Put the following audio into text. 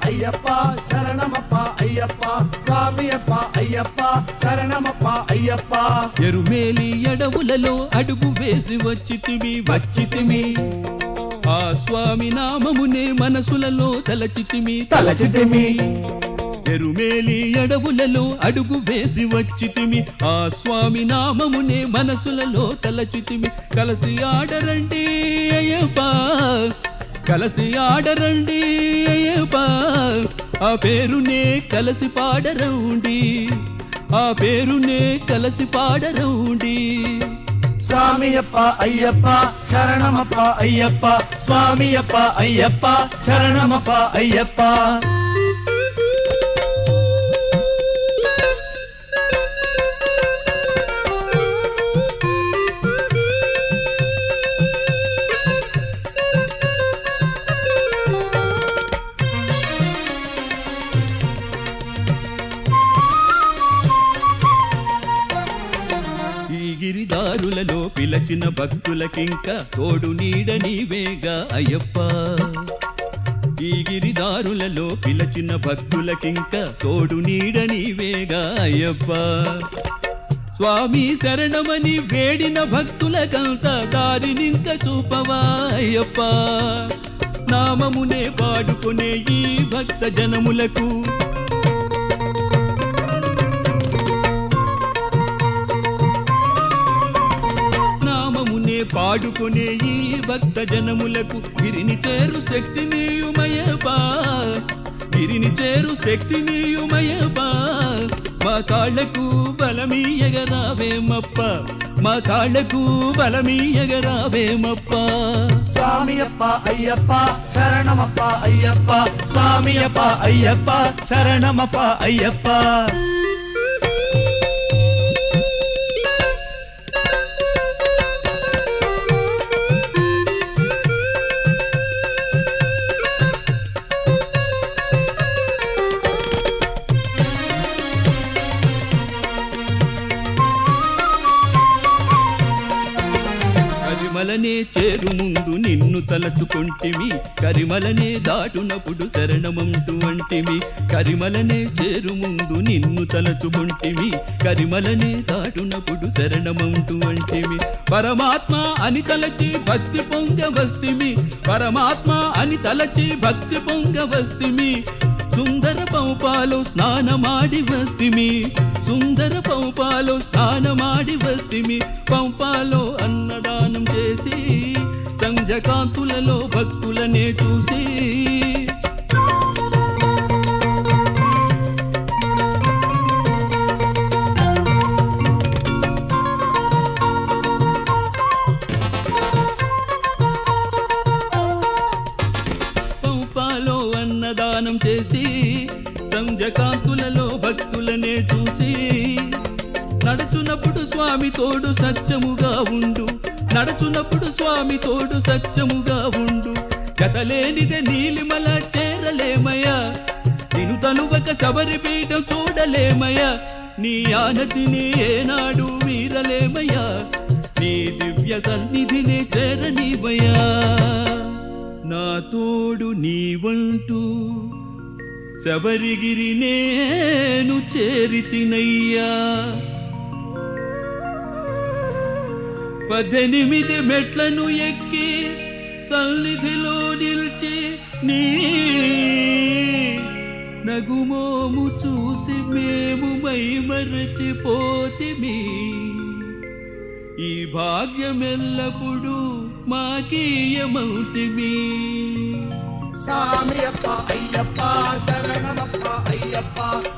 అయ్యప్ప శరణమప్ప అయ్యప్ప స్వామియప్ప అయ్యప్ప శరణమప్ప అయ్యప్ప ఎరుమేలి ఎడవులలో అడుగు వేసి వచ్చితిమి వచ్చితిమి ఆ స్వామి నామమునే మనసులలో తలచితిమి తలచితిమి ఎరుమేలి ఎడవులలో అడుగు వేసి వచ్చితిమి ఆ స్వామి నామమునే మనసులలో తలచితిమి కలసి ఆడరండి అయ్యప్ప కలసి ఆడరండి అయ్యప్ప ఆ పేరునే కలసి పాడరండి ఆ పేరునే కలసి పాడరండి స్వామియప్ప అయ్యప్ప శరణమప్ప అయ్యప్ప స్వామియప్ప అయ్యప్ప శరణమప్ప అయ్యప్ప ఈ గిరిదారులలో పిలచిన భక్తులకింక తోడు నీడ నీవేగా అయ్యప్ప ఈ గిరిదారులలో పిలచిన భక్తులకింక తోడు నీడ నీవేగా అయ్యప్ప స్వామి శరణమని వేడిన భక్తులకంత దారినింక చూపవా అయ్యప్ప నామమునే పాడుకునే ఈ భక్త జనములకు నామమునే పాడుకునే ఈ భక్త జనములకు గిరిని చేరు శక్తి నీయుమయపా గిరిని చేరు శక్తి నీయుమయపా మా కాళ్లకు బలమీయగరావేమప్ప మా కాళ్లకు బలమీయగరావేమప్ప స్వామియప్ప అయ్యప్ప శరణమప్ప అయ్యప్ప స్వామియప్ప అయ్యప్ప శరణమప్ప అయ్యప్ప కరిమలనే చేరు ముందు నిన్ను తలచుకొంటిమి కరిమలనే దాటునప్పుడు శరణమంటూ అంటిమి కరిమలనే చేరు ముందు నిన్ను తలచుకొంటిమి కరిమలనే దాటునప్పుడు శరణమంటూ అంటిమి పరమాత్మ అని తలచి భక్తి పొంగవస్తిమి పరమాత్మ అని తలచి భక్తి పొంగవస్తిమి సుందర పౌపాలో స్నానమాడి వస్తిమి సుందర పౌపాలో స్నానమాడి వస్తిమి పంపాలో అన్నదానం చేసి సంజకాంతులలో భక్తులనే చూసి పంపాలో అన్నదానం చేసి సంజకాంతులలో భక్తులనే చూసి నడుచునప్పుడు స్వామి తోడు సత్యముగా ఉండు నడుచునప్పుడు స్వామి తోడు సత్యముగా ఉండు కథలేనిదే నీలిమల చేరలేమయ్యా నిను తనువక శబరి పీఠం చూడలేమయ్యా నీ ఆనతిని ఏనాడు మీరలేమయ్యా నీ దివ్య సన్నిధిని చేరనివయ్యా నా తోడు నీవంటూ శబరిగిరి నేను చేరితినయ్యా పద్దెనిమిది మెట్లను ఎక్కి సన్నిధిలో నిలిచి నీ నగుమోము చూసి మేము మైమరచిపోతిమి ఈ భాగ్యమెల్లప్పుడు మాకీయమౌతిమి స్వామియప్ప అయ్యప్ప శరణమప్ప అయ్యప్ప